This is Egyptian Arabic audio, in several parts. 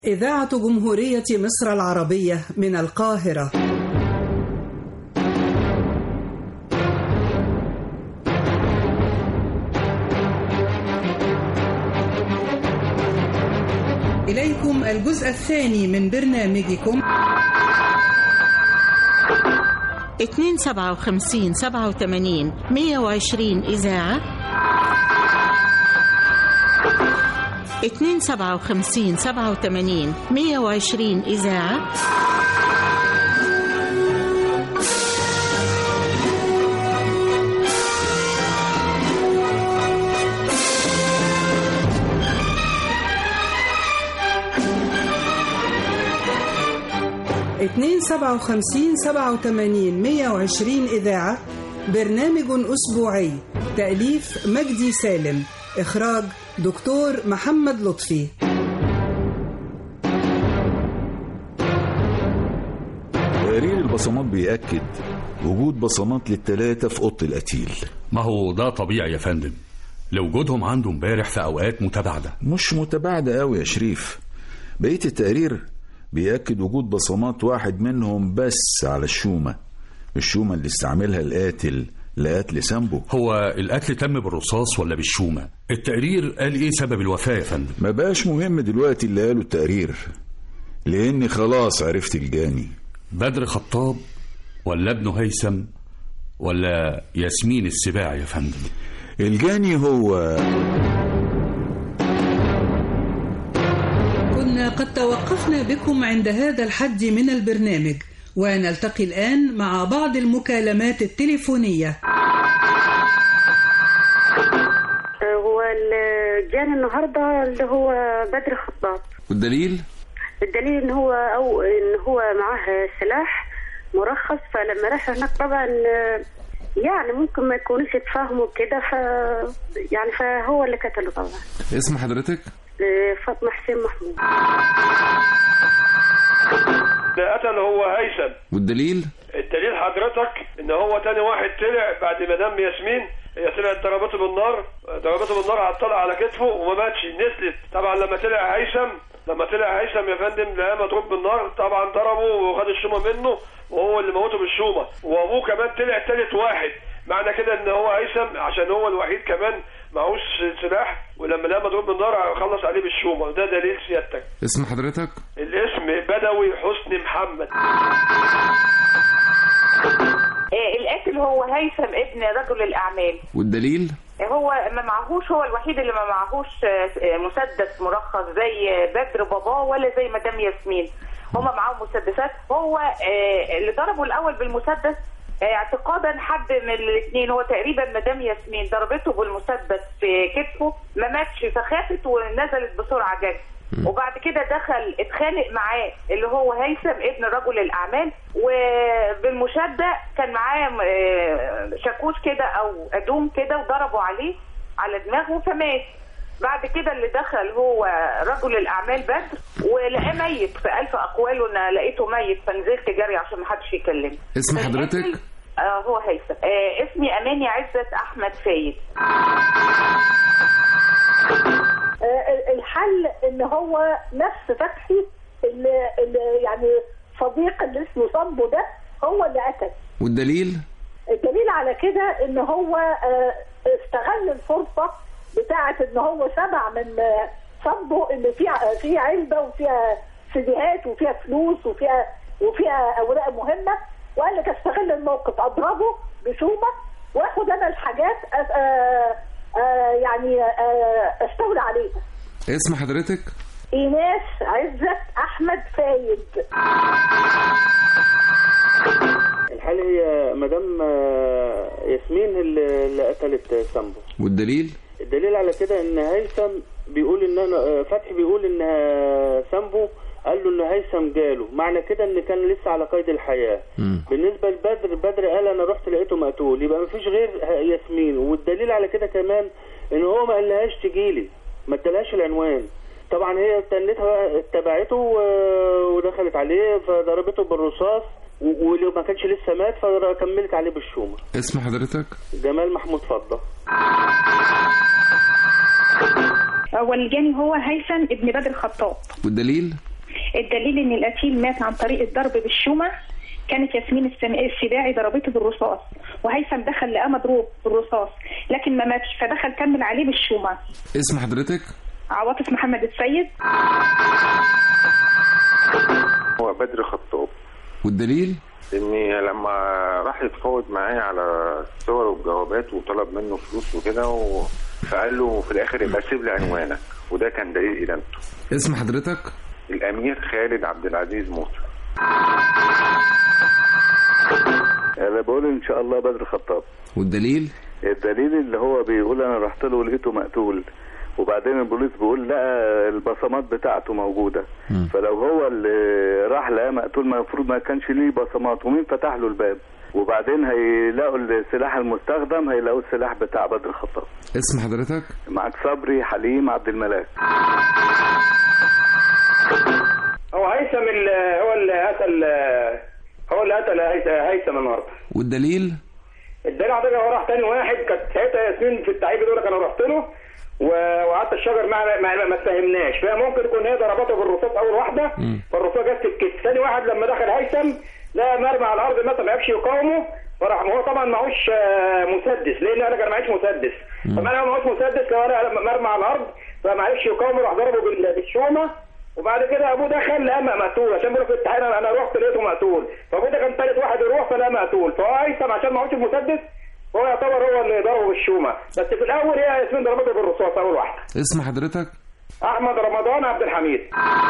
إذاعة جمهورية مصر العربية من القاهرة إليكم الجزء الثاني من برنامجكم 257 87 120 إذاعة 257 87 120 إذاعة اتنين سبعة وخمسين سبعة وتمانين مية وعشرين إذاعة برنامج أسبوعي تأليف مجدي سالم إخراج دكتور محمد لطفي تقرير البصمات بيأكد وجود بصمات للتلاتة في أوضة القتيل ما هو ده طبيعي يا فندم لوجودهم عنده امبارح في أوقات متباعدة مش متباعدة قوي يا شريف بقية التقرير بيأكد وجود بصمات واحد منهم بس على الشومة الشومة اللي استعملها القاتل لقتل سامبو هو القتل تم بالرصاص ولا بالشومة التقرير قال ايه سبب الوفاة يا فندم ما بقاش مهم دلوقتي اللي قاله التقرير لأني خلاص عرفت الجاني بدر خطاب ولا ابنه هيثم ولا ياسمين السباع يا فندم الجاني هو كنا قد توقفنا بكم عند هذا الحد من البرنامج ونلتقي الآن مع بعض المكالمات التليفونية هو اللي جاني النهارده اللي هو بدر خطاب والدليل الدليل ان هو او ان هو معاه سلاح مرخص فلما راح هناك طبعا آه، يعني ممكن ما يكونوش يتفاهموا كده ف يعني فهو اللي قتله طبعا اسم حضرتك آه، فاطمه حسين محمود اللي قتل هو هيثم والدليل الدليل حضرتك ان هو تاني واحد طلع بعد ما نام ياسمين هي طلعت ضربته بالنار ضربته بالنار عطلها على كتفه وما ماتش نزلت طبعا لما طلع هيثم لما طلع هيثم يا فندم لقاه مضروب بالنار طبعا ضربه وخد الشومه منه وهو اللي موته بالشومه وابوه كمان طلع تالت واحد معنى كده ان هو هيثم عشان هو الوحيد كمان معهوش سلاح ولما لقاه مضروب بالنار خلص عليه بالشومه وده دليل سيادتك اسم حضرتك الاسم بدوي حسني محمد آه، القاتل هو هيثم ابن رجل الاعمال والدليل هو ما معهوش هو الوحيد اللي ما معهوش آه، آه، مسدس مرخص زي بدر باباه ولا زي مدام ياسمين هما معاهم مسدسات هو آه، اللي ضربه الاول بالمسدس آه، اعتقادا حد من الاثنين هو تقريبا مدام ياسمين ضربته بالمسدس في كتفه ما ماتش فخافت ونزلت بسرعه جري وبعد كده دخل اتخانق معاه اللي هو هيثم ابن رجل الاعمال وبالمشاده كان معاه آه، شاكوش كده او ادوم كده وضربوا عليه على دماغه فمات بعد كده اللي دخل هو رجل الاعمال بدر ولقاه ميت في الف اقواله انا لقيته ميت فنزلت جري عشان ما حدش يكلمني اسم حضرتك آه هو هيثم آه اسمي اماني عزت احمد فايد آه، الحل ان هو نفس فتحي اللي, اللي يعني صديق اللي اسمه صنبو ده هو اللي قتل والدليل الدليل على كده ان هو آه، استغل الفرصه بتاعه ان هو سمع من آه، صنبو ان في في علبه وفيها سيديهات وفيها فلوس وفيها وفيها اوراق مهمه وقال لك استغل الموقف اضربه بشومه واخد انا الحاجات أس- آه، آه، يعني آه، استولى عليها اسم حضرتك ايناس عزت احمد فايد الحال هي مدام آه، ياسمين اللي اللي قتلت سامبو والدليل الدليل على كده ان هيثم بيقول ان انا آه، فتحي بيقول ان آه، سامبو قال له ان هيثم جاله معنى كده ان كان لسه على قيد الحياه مم. بالنسبه لبدر بدر قال انا رحت لقيته مقتول يبقى مفيش غير ياسمين والدليل على كده كمان ان هو ما قالهاش تجيلي ما ادالهاش العنوان طبعا هي استنتها اتبعته و- ودخلت عليه فضربته بالرصاص و- ولو ما كانش لسه مات فكملت عليه بالشومه اسم حضرتك جمال محمود فضه والجاني هو هيثم ابن بدر خطاب والدليل الدليل ان القتيل مات عن طريق الضرب بالشومه كانت ياسمين السم- السباعي ضربته بالرصاص وهيثم دخل لقاه مضروب بالرصاص لكن ما ماتش فدخل كمل عليه بالشومه اسم حضرتك عواطف محمد السيد هو بدر خطاب والدليل اني لما راح يتفاوض معايا على الصور والجوابات وطلب منه فلوس وكده و... فقال له في الاخر يبقى سيب لي عنوانك وده كان دليل ادانته اسم حضرتك الامير خالد عبد العزيز موسى انا بقول ان شاء الله بدر خطاب والدليل الدليل اللي هو بيقول انا رحت له لقيته مقتول وبعدين البوليس بيقول لا البصمات بتاعته موجوده فلو هو اللي راح لقاه مقتول ما المفروض ما كانش ليه بصمات ومين فتح له الباب وبعدين هيلاقوا السلاح المستخدم هيلاقوا السلاح بتاع بدر خطاب اسم حضرتك معك صبري حليم عبد الملاك هو هيثم ال- هو اللي قتل هو اللي قتل هيث- هيثم النهارده والدليل الدليل حضرتك هو راح تاني واحد كانت ساعتها ياسمين في التعيب دول انا رحت له و- وقعدت الشجر مع ما, ما اتفهمناش فممكن تكون هي ضربته بالرصاص اول واحده فالرصاص جت في الكتف ثاني واحد لما دخل هيثم لقى مرمى على الارض مثلا ما عرفش يقاومه فراح هو طبعا معهوش آه، مسدس لان انا كان معيش مسدس فما لو معهوش مسدس لو انا مرمى على الارض فما عرفش يقاومه راح ضربه بال- بالشومه وبعد كده ابوه دخل لقى مقتول عشان بيقول في الامتحان انا أنا رحت لقيته مقتول فابوه ده كان ثالث واحد يروح فلقى مقتول فهو هيثم عشان معهوش المسدس هو يعتبر هو اللي ضربه بالشومه بس في الاول هي ياسمين ضربته بالرصاص اول واحده اسم حضرتك احمد رمضان عبد الحميد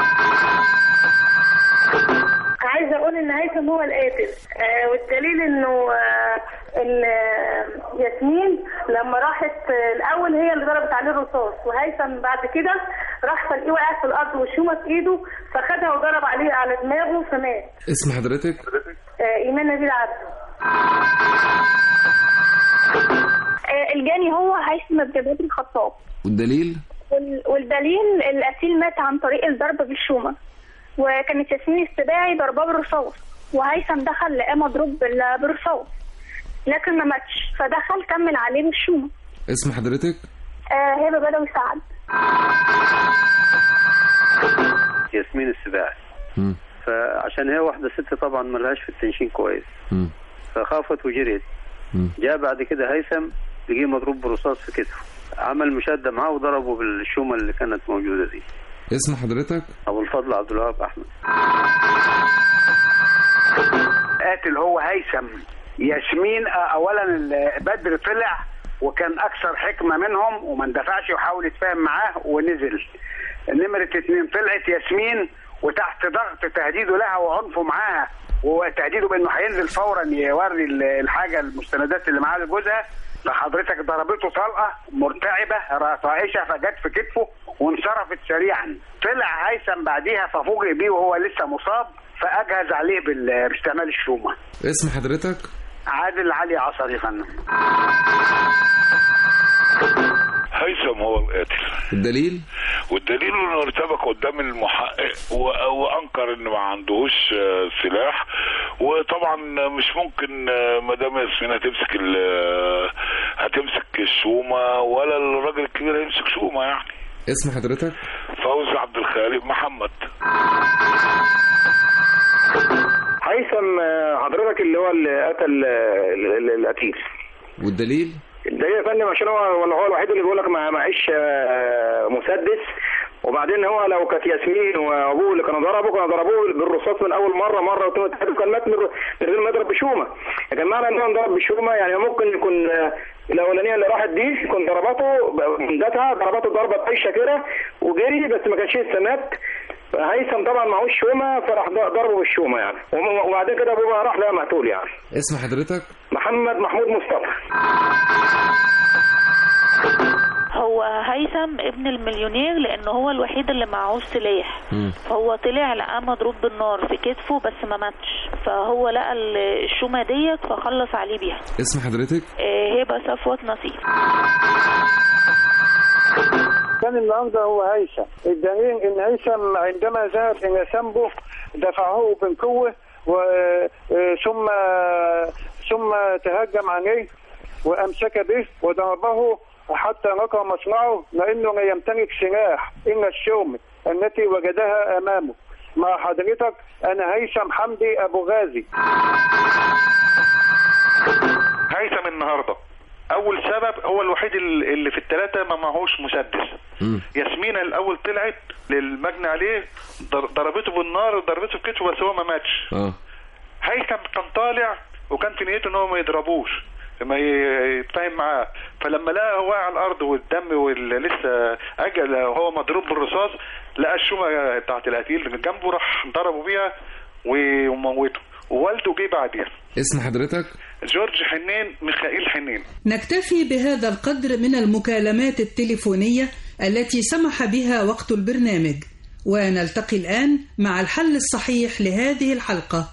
عايزه اقول ان هيثم هو القاتل آه والدليل انه آه ال- آه، ياسمين لما راحت آه، الاول هي اللي ضربت عليه الرصاص وهيثم بعد كده راح فلقيه واقع في الارض والشومه في ايده فخدها وضرب عليه على دماغه فمات اسم حضرتك آه ايمان نبيل عبده آه الجاني هو هيثم بن بدر الخطاب والدليل وال- والدليل القتيل مات عن طريق الضرب بالشومة وكانت ياسمين السباعي ضرباه بالرصاص وهيثم دخل لقاه مضروب بال- بالرصاص لكن ما ماتش فدخل كمل عليه بالشومة اسم حضرتك آه هبة بدوي سعد ياسمين السباعي مم. فعشان هي واحده ست طبعا ملهاش في التنشين كويس مم. فخافت وجريت مم. جاء بعد كده هيثم لقيه مضروب برصاص في كتفه عمل مشادة معاه وضربه بالشومة اللي كانت موجودة دي اسم حضرتك أبو الفضل عبد الوهاب أحمد قاتل هو هيثم ياسمين آه، اولا ال- بدر طلع وكان اكثر حكمه منهم وما اندفعش وحاول يتفاهم معاه ونزل نمره اتنين طلعت ياسمين وتحت ضغط تهديده لها وعنفه معاها وتهديده بانه هينزل فورا يوري ال- الحاجه المستندات اللي معاه لجوزها فحضرتك ضربته طلقه مرتعبه طائشه فجت في كتفه وانصرفت سريعا طلع هيثم بعديها ففوجئ بيه وهو لسه مصاب فاجهز عليه بال- باستعمال الشومه اسم حضرتك عادل علي عصر يا فندم هيثم هو القاتل الدليل والدليل انه ارتبك قدام المحقق و- وانكر ان ما عندهوش آه، سلاح وطبعا مش ممكن آه، مدام ياسمين هتمسك ال- آه، هتمسك الشومه ولا الراجل الكبير هيمسك شومه يعني اسم حضرتك فوزي عبد الخالق محمد هيثم آه، حضرتك اللي هو اللي قتل آه، ال- ال- القتيل والدليل ده يا فندم عشان هو ولا هو الوحيد اللي بيقول لك ما معيش آه، مسدس وبعدين هو لو كانت ياسمين وابوه اللي كانوا ضربوا كانوا ضربوه بالرصاص من اول مره مره واثنين وثلاثه وكان مات من من غير ما يضرب بشومه لكن معنى ان هو انضرب بشومه يعني ممكن يكون آه، الاولانيه اللي راحت دي يكون ضربته من ذاتها ضربته ضربه طيشه كده وجري بس ما كانش لسه مات هيثم طبعا معهوش شومه فراح ضربه بالشومه يعني وم- وبعدين كده ابوه بقى راح لقى مقتول يعني اسم حضرتك محمد محمود مصطفى هو هيثم ابن المليونير لان هو الوحيد اللي معهوش سلاح فهو طلع لقاه مضروب بالنار في كتفه بس ما ماتش فهو لقى ال- الشومه ديت فخلص عليه بيها اسم حضرتك آه، هبه صفوت نصير كان النهارده هو هيثم الدليل ان هيثم عندما ذهب الى سنبه دفعه بالقوه و آه، ثم ثم تهجم عليه وامسك به وضربه حتى نقى مصنعه لانه لا يمتلك سلاح الا الشوم التي وجدها امامه مع حضرتك انا هيثم حمدي ابو غازي هيثم النهارده اول سبب هو الوحيد ال- اللي في الثلاثه ما معهوش مسدس ياسمينة الاول طلعت للمجني عليه ضر- ضربته بالنار ضربته في كتفه بس هو ما ماتش اه هيثم كان طالع وكان في نيته ان هو ما يضربوش ما ي- يتفاهم معاه فلما لقى هو على الارض والدم ولسه اجل هو مضروب بالرصاص لقى الشومه بتاعت القتيل من جنبه راح ضربه بيها وموته ووالده جه بعديها اسم حضرتك جورج حنين ميخائيل حنين نكتفي بهذا القدر من المكالمات التليفونية التي سمح بها وقت البرنامج ونلتقي الآن مع الحل الصحيح لهذه الحلقة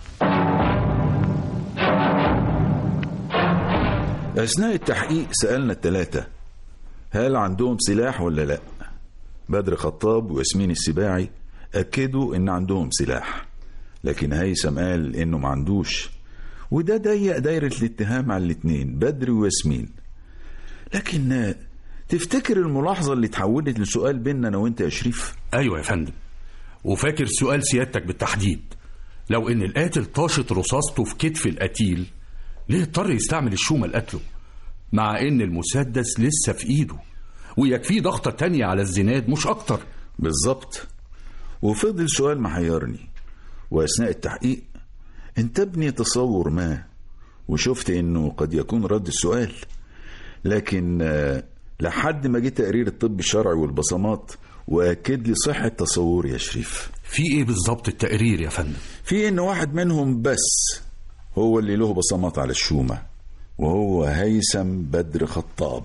أثناء التحقيق سألنا التلاتة هل عندهم سلاح ولا لا بدر خطاب وياسمين السباعي أكدوا إن عندهم سلاح لكن هيثم قال إنه ما عندوش وده ضيق دايرة الاتهام على الاتنين بدر وياسمين لكن آه، تفتكر الملاحظة اللي اتحولت لسؤال بيننا أنا وأنت يا شريف ايوه يا فندم وفاكر سؤال سيادتك بالتحديد لو ان القاتل طاشت رصاصته في كتف القتيل ليه اضطر يستعمل الشومة لقتله مع ان المسدس لسه في ايده ويكفيه ضغطة تانية على الزناد مش اكتر بالظبط وفضل سؤال محيرني وأثناء التحقيق انتبني تصور ما وشفت إنه قد يكون رد السؤال لكن آه، لحد ما جه تقرير الطب الشرعي والبصمات وأكد لي صحة تصوري يا شريف في ايه بالظبط التقرير يا فندم في إن واحد منهم بس هو اللي له بصمات على الشومة وهو هيثم بدر خطاب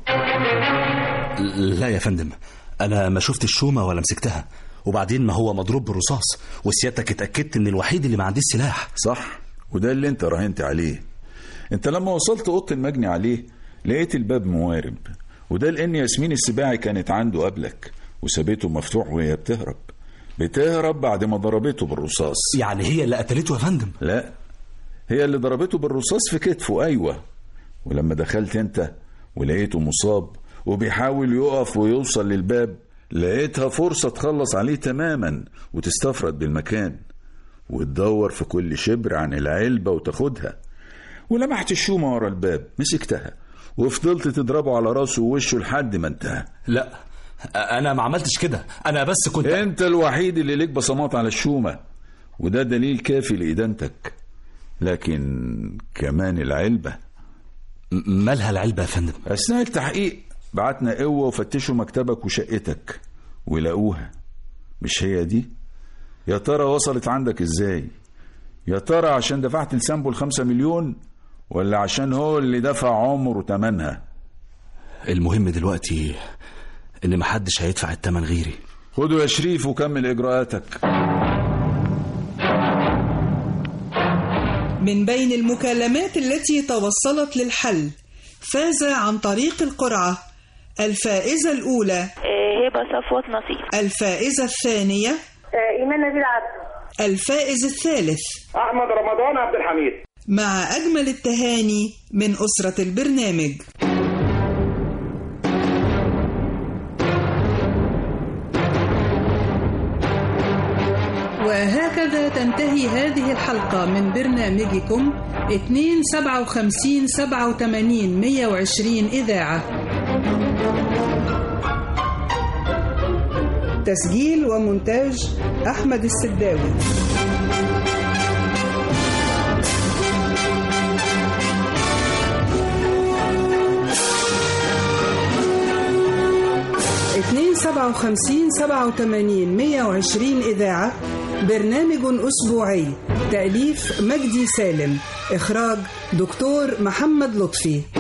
لا يا فندم انا ما شفت الشومه ولا مسكتها وبعدين ما هو مضروب بالرصاص وسيادتك اتاكدت ان الوحيد اللي ما عنديش سلاح صح وده اللي انت راهنت عليه انت لما وصلت اوضه المجني عليه لقيت الباب موارب وده لان ياسمين السباعي كانت عنده قبلك وسابته مفتوح وهي بتهرب بتهرب بعد ما ضربته بالرصاص يعني هي اللي قتلته يا فندم لا هي اللي ضربته بالرصاص في كتفه ايوه ولما دخلت انت ولقيته مصاب وبيحاول يقف ويوصل للباب لقيتها فرصة تخلص عليه تماما وتستفرد بالمكان وتدور في كل شبر عن العلبة وتاخدها ولمحت الشومة ورا الباب مسكتها وفضلت تضربه على راسه ووشه لحد ما انتهى لا انا ما عملتش كده انا بس كنت انت الوحيد اللي ليك بصمات على الشومة وده دليل كافي لإدانتك لكن كمان العلبة مالها العلبة يا فندم أثناء التحقيق بعتنا قوة وفتشوا مكتبك وشقتك ولقوها مش هي دي يا ترى وصلت عندك ازاي يا ترى عشان دفعت لسامبو الخمسة مليون ولا عشان هو اللي دفع عمره تمنها المهم دلوقتي ان محدش هيدفع التمن غيري خده يا شريف وكمل إجراءاتك من بين المكالمات التي توصلت للحل فاز عن طريق القرعة الفائزة الأولى آه، هبة صفوت نصير الفائزة الثانية ايمان نبيل عبد الفائز الثالث احمد رمضان عبد الحميد مع أجمل التهاني من أسرة البرنامج وهكذا تنتهي هذه الحلقة من برنامجكم 257 87 120 إذاعة تسجيل ومونتاج أحمد السداوي اتنين سبعة وخمسين سبعة وتمانين مية وعشرين إذاعة برنامج أسبوعي تأليف مجدي سالم إخراج دكتور محمد لطفي